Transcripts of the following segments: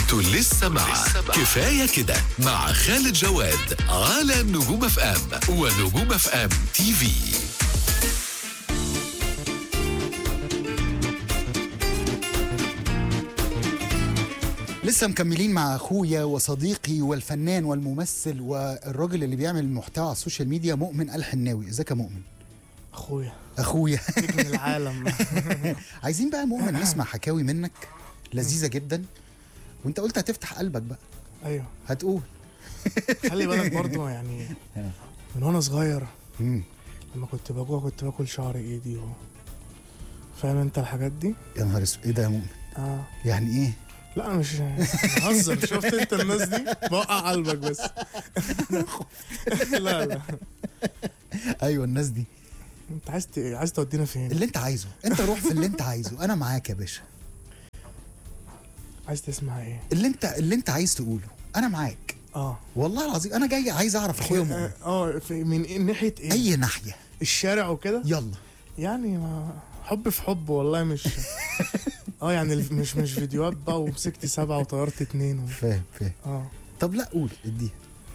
انتوا لسه مع كفايه كده مع خالد جواد على نجوم اف ام ونجوم اف ام تي في لسه مكملين مع اخويا وصديقي والفنان والممثل والراجل اللي بيعمل محتوى على السوشيال ميديا مؤمن الحناوي ازيك يا مؤمن اخويا اخويا نجم العالم عايزين بقى مؤمن نسمع حكاوي منك لذيذه جدا وانت قلت هتفتح قلبك بقى ايوه هتقول خلي بالك برضه يعني من وانا صغير مم. لما كنت بجوع كنت باكل شعر ايدي و... فاهم انت الحاجات دي؟ يا نهار اسود ايه ده يا مؤمن اه يعني ايه لا مش بهزر شفت انت الناس دي بوقع قلبك بس لا لا ايوه الناس دي انت عايز ت... عايز تودينا فين؟ اللي انت عايزه انت روح في اللي انت عايزه انا معاك يا باشا عايز تسمع ايه؟ اللي انت اللي انت عايز تقوله انا معاك اه والله العظيم انا جاي عايز اعرف اخويا مؤمن اه آه، في- من إيه؟ ناحيه ايه؟ اي ناحيه الشارع وكده؟ يلا يعني ما حب في حب والله مش اه يعني الف- مش مش فيديوهات بقى ومسكت سبعه وطيرت اتنين و... فاهم فاهم اه طب لا قول اديها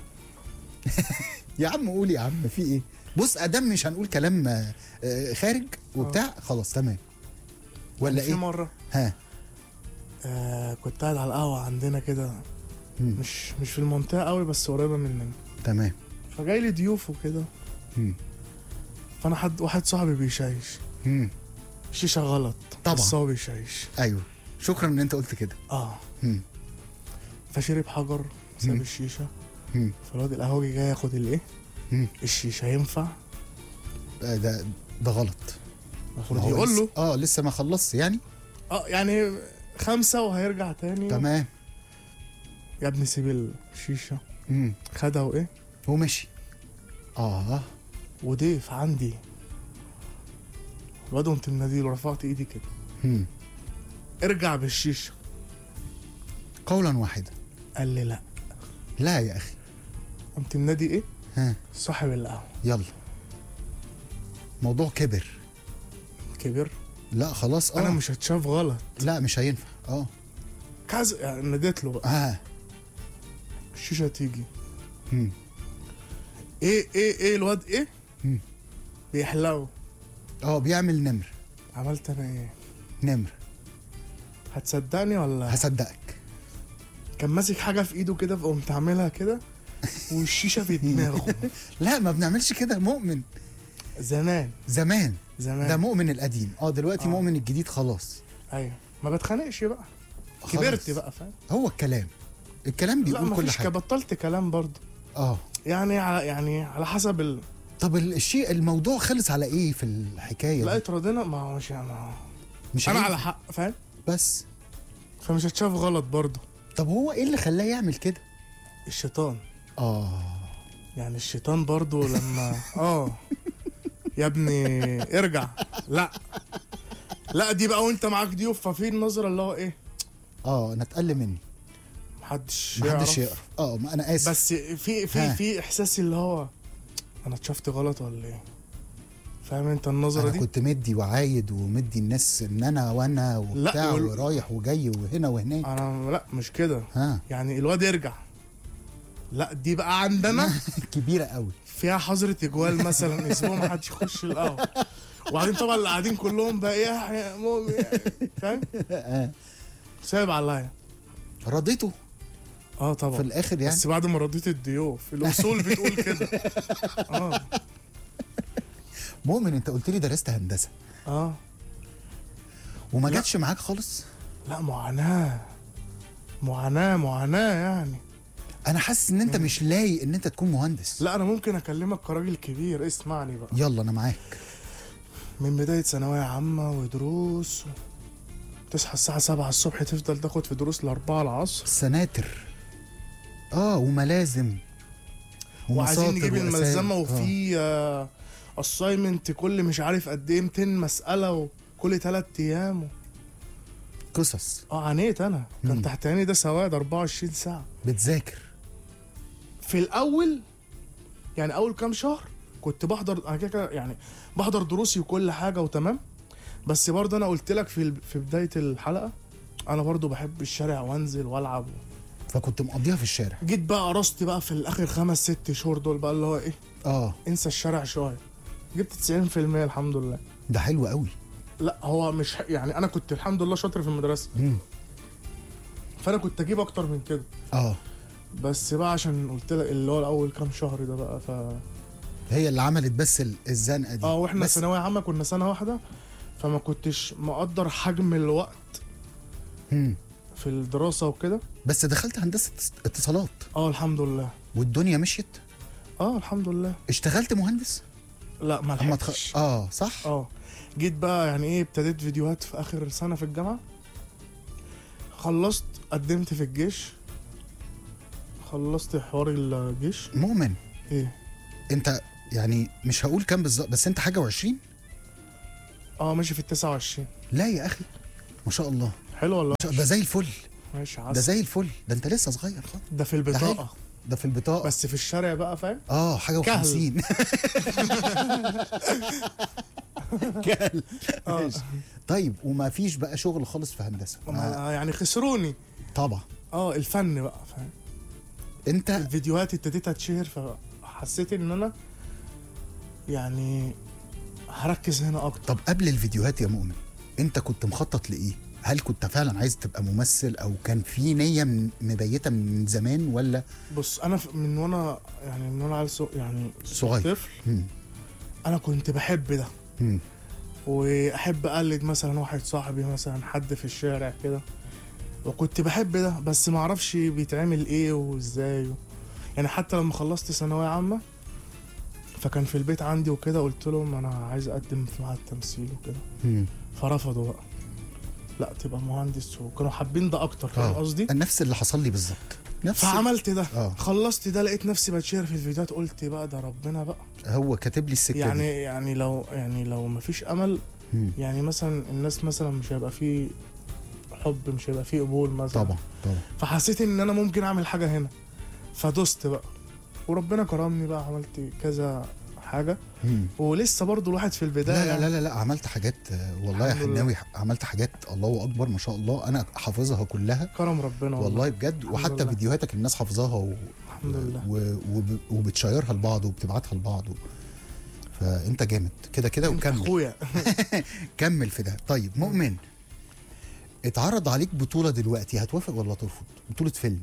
يا عم قول يا عم في ايه بص ادام مش هنقول كلام آه، آه، خارج وبتاع خلاص تمام ولا في ايه مره ها آه كنت قاعد على القهوه عندنا كده مم. مش مش في المنطقه قوي بس قريبه مننا تمام فجاي لي ضيوف وكده مم. فانا حد واحد صاحبي بيشيش مم. شيشه غلط طبعا. بس هو بيشيش ايوه شكرا ان انت قلت كده اه مم. فشرب حجر ساب مم. الشيشه مم. فالواد القهوجي جاي ياخد الايه مم. الشيشه ينفع آه، ده ده غلط المفروض ما هو يقول لسه- له اه لسه ما خلصت يعني اه يعني خمسه وهيرجع تاني تمام يا ابني سيب الشيشه مم. خدها وايه هو ماشي اه وضيف عندي الواد قمت مناديله رفعت ايدي كده مم. ارجع بالشيشه قولا واحدا قال لي لا لا يا اخي قمت منادي ايه ها صاحب القهوه يلا موضوع كبر كبر لا خلاص اه انا مش هتشاف غلط لا مش هينفع اه كذا يعني ناديت له بقى اه الشيشه تيجي مم. ايه ايه ايه الواد ايه مم. بيحلو اه بيعمل نمر عملت انا ايه نمر هتصدقني ولا هصدقك كان ماسك حاجه في ايده كده فقمت عاملها كده والشيشه في دماغه لا ما بنعملش كده مؤمن زمان زمان زمان ده مؤمن القديم اه دلوقتي آه. مؤمن الجديد خلاص ايوه ما بتخانقش بقى كبرت بقى فاهم هو الكلام الكلام لا بيقول ما كل فيش حاجه بطلت كلام برضه اه يعني على يعني على حسب ال... طب ال- الشيء الموضوع خلص على ايه في الحكايه لا دي؟ اتراضينا ما هو مش ما هو مش انا هينفع. على حق فاهم بس فمش هتشاف غلط برضه طب هو ايه اللي خلاه يعمل كده الشيطان اه يعني الشيطان برضه لما اه يا ابني ارجع لا لا دي بقى وانت معاك ضيوف ففي النظره اللي هو ايه اه انا اتقل مني محدش محدش يعرف. يقرا اه ما انا اسف بس في في ها. في احساس اللي هو انا اتشفت غلط ولا ايه فاهم انت النظره انا دي كنت مدي وعايد ومدي الناس ان انا وانا وبتاع وال- ورايح وجاي وهنا وهناك انا لا مش كده ها يعني الواد يرجع لا دي بقى عندنا كبيره قوي فيها حظر تجوال مثلا اسبوع ما حدش يخش القهوه وبعدين طبعا اللي قاعدين كلهم بقى ايه يا مؤمن فاهم سايب عليا رضيته اه طبعا في الاخر يعني بس بعد ما رضيت الضيوف الاصول بتقول كده اه مؤمن انت قلت لي درست هندسه اه وما لا. جاتش معاك خالص لا معاناه معاناه معاناه يعني انا حاسس ان انت مش لايق ان انت تكون مهندس لا انا ممكن اكلمك كراجل كبير اسمعني بقى يلا انا معاك من بدايه ثانويه عامه ودروس تصحى الساعه 7 الصبح تفضل تاخد في دروس ل 4 العصر سناتر اه وملازم وعايزين ومساطر نجيب وأسامي. الملزمه آه. وفي اساينمنت كل مش عارف قد ايه 200 مساله وكل 3 ايام و... قصص اه عانيت انا كان مم. تحت عيني ده سواد 24 ساعه بتذاكر في الاول يعني اول كام شهر كنت بحضر انا كده كده يعني بحضر دروسي وكل حاجه وتمام بس برضه انا قلت لك في ال- في بدايه الحلقه انا برضو بحب الشارع وانزل والعب فكنت مقضيها في الشارع جيت بقى قرصت بقى في الاخر خمس ست شهور دول بقى اللي هو ايه اه انسى الشارع شويه جبت 90% الحمد لله ده حلو قوي لا هو مش ح- يعني انا كنت الحمد لله شاطر في المدرسه مم. فانا كنت اجيب اكتر من كده اه بس بقى عشان قلت لك اللي هو الاول كام شهر ده بقى ف هي اللي عملت بس ال- الزنقه دي اه واحنا بس ثانويه عامه كنا سنه واحده فما كنتش مقدر حجم الوقت مم. في الدراسه وكده بس دخلت هندسه اتصالات اه الحمد لله والدنيا مشيت اه الحمد لله اشتغلت مهندس لا ما اما لحقتش تخ... اه صح اه جيت بقى يعني ايه ابتديت فيديوهات في اخر سنه في الجامعه خلصت قدمت في الجيش خلصت حوار الجيش مؤمن ايه انت يعني مش هقول كام بالظبط بس انت حاجه وعشرين اه ماشي في ال 29 لا يا اخي ما شاء الله حلو ولا ما شاء- ده زي الفل ماشي ده عسل زي الفل ده انت لسه صغير خالص ده في البطاقه ده في البطاقه بس في الشارع بقى فاهم اه حاجه كهل. وخمسين كهل اه ماشي. طيب وما فيش بقى شغل خالص في هندسه آه. ما- يعني خسروني طبعا اه الفن بقى فاهم انت الفيديوهات ابتديت اتشهر فحسيت ان انا يعني هركز هنا اكتر طب قبل الفيديوهات يا مؤمن انت كنت مخطط لايه هل كنت فعلا عايز تبقى ممثل او كان في نيه من- مبيته من زمان ولا بص انا ف- من وانا يعني من وانا عيل صغ- يعني صغير. طفل مم. انا كنت بحب ده مم. واحب اقلد مثلا واحد صاحبي مثلا حد في الشارع كده وكنت بحب ده بس ما اعرفش بيتعمل ايه وازاي و... يعني حتى لما خلصت ثانويه عامه فكان في البيت عندي وكده قلت لهم انا عايز اقدم في معهد تمثيل وكده مم. فرفضوا بقى لا تبقى مهندس وكانوا حابين ده اكتر فاهم اه قصدي نفس اللي حصل لي بالظبط نفس فعملت ده اه خلصت ده لقيت نفسي بتشير في الفيديوهات قلت بقى ده ربنا بقى هو كاتب لي السكه يعني دي يعني لو يعني لو مفيش امل مم. يعني مثلا الناس مثلا مش هيبقى فيه حب مش هيبقى فيه قبول مثلا طبعا طبعا فحسيت ان انا ممكن اعمل حاجه هنا فدست بقى وربنا كرمني بقى عملت كذا حاجه مم. ولسه برضو الواحد في البدايه لا لا يعني. لا لا, لا عملت حاجات آه، والله يا الحمد لله. حناوي عملت حاجات الله اكبر ما شاء الله انا حافظها كلها كرم ربنا والله بجد وحتى لله. فيديوهاتك الناس حافظاها و... الحمد لله و... وب... وبتشيرها لبعض وبتبعتها لبعض و... فانت جامد كده كده انت وكمل اخويا كمل في ده طيب مؤمن اتعرض عليك بطولة دلوقتي هتوافق ولا ترفض بطولة فيلم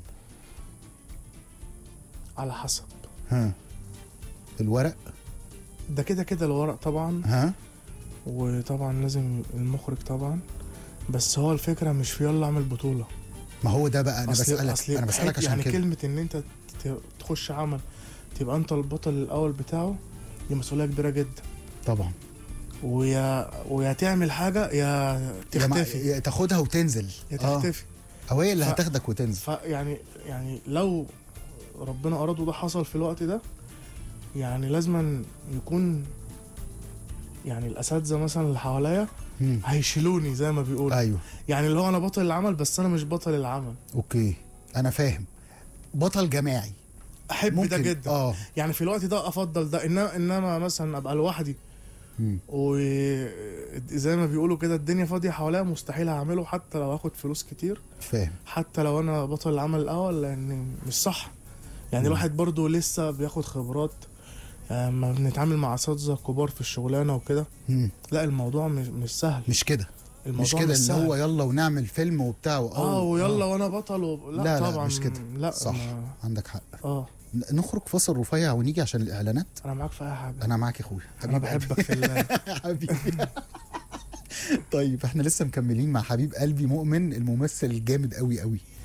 على حسب ها الورق ده كده كده الورق طبعا ها وطبعا لازم المخرج طبعا بس هو الفكره مش في يلا اعمل بطوله ما هو ده بقى انا أصل- بسألك أصل انا بسألك بحب- عشان يعني كده كلمه ان انت ت- تخش عمل تبقى انت البطل الاول بتاعه دي مسؤوليه كبيره جدا طبعا ويا ويا تعمل حاجه يا يا مع- تختفي يا تاخدها وتنزل يا آه. تختفي او هي اللي ف- هتاخدك وتنزل فيعني يعني لو ربنا اراد وده حصل في الوقت ده يعني لازم يكون يعني الاساتذه مثلا اللي حواليا مم. هيشيلوني زي ما بيقولوا ايوه يعني اللي هو انا بطل العمل بس انا مش بطل العمل اوكي انا فاهم بطل جماعي احب ممكن ده جدا اه يعني في الوقت ده افضل ده انما انما مثلا ابقى لوحدي مم. وزي ما بيقولوا كده الدنيا فاضيه حواليا مستحيل هعمله حتى لو هاخد فلوس كتير فاهم حتى لو انا بطل العمل الاول لان مش صح يعني مم. الواحد برضو لسه بياخد خبرات لما بنتعامل مع اساتذه كبار في الشغلانه وكده مم. لا الموضوع مش, مش سهل مش كده الموضوع مش كده ان سهل. هو يلا ونعمل فيلم وبتاع اه ويلا وانا بطل و... لا, لا، لا، طبعا مش كده. لا صح. ما... عندك حق اه ن- نخرج فاصل رفيع ونيجي عشان الاعلانات انا معاك في اي حاجه انا معاك يا اخويا انا حبيب قلبي. بحبك في الله حبيبي طيب احنا لسه مكملين مع حبيب قلبي مؤمن الممثل الجامد قوي قوي